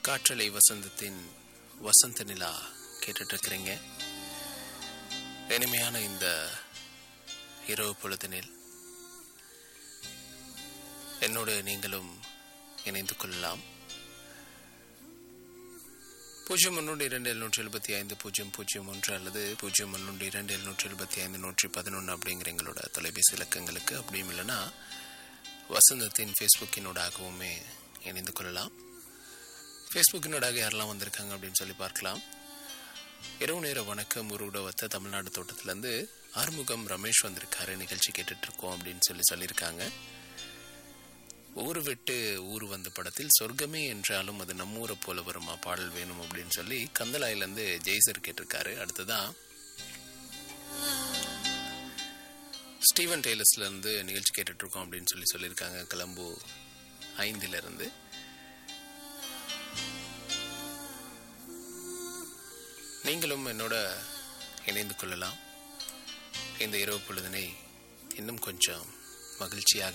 காற்றலை வசந்தத்தின் வசந்த நிலா கேட்டுட்டு இருக்கிறீங்க இனிமையான இந்த இரவு பொழுதினில் என்னோடு நீங்களும் இணைந்து கொள்ளலாம் பூஜ்ஜியம் ஒன்று இரண்டு எழுநூற்றி எழுபத்தி ஐந்து பூஜ்ஜியம் பூஜ்ஜியம் ஒன்று அல்லது பூஜ்ஜியம் ஒன்று இரண்டு எழுநூற்றி எழுபத்தி ஐந்து நூற்றி பதினொன்று அப்படிங்கிற எங்களோட தொலைபேசி இலக்கங்களுக்கு அப்படியும் இல்லைன்னா வசந்தத்தின் ஃபேஸ்புக்கினூடாகவுமே இணைந்து கொள்ளலாம் ஃபேஸ்புக்கினூடாக யாரெல்லாம் வந்திருக்காங்க அப்படின்னு சொல்லி பார்க்கலாம் இரவு நேர வணக்கம் உருவத்த தமிழ்நாடு தோட்டத்திலேருந்து ஆறுமுகம் ரமேஷ் வந்திருக்காரு நிகழ்ச்சி கேட்டுட்டு இருக்கோம் அப்படின்னு சொல்லி சொல்லியிருக்காங்க ஊர் விட்டு ஊர் வந்த படத்தில் சொர்க்கமே என்றாலும் அது நம்ம ஊரை போல வருமா பாடல் வேணும் அப்படின்னு சொல்லி கந்தலாயிலேருந்து ஜெய்சர் கேட்டிருக்காரு அடுத்ததான் ஸ்டீவன் டெய்லர்ஸ்ல இருந்து நிகழ்ச்சி கேட்டுட்டு இருக்கோம் அப்படின்னு சொல்லி சொல்லியிருக்காங்க கிளம்பு ஐந்துல இருந்து நீங்களும் என்னோட இணைந்து கொள்ளலாம் இந்த இரவு பொழுதினை இன்னும் கொஞ்சம் மகிழ்ச்சியாக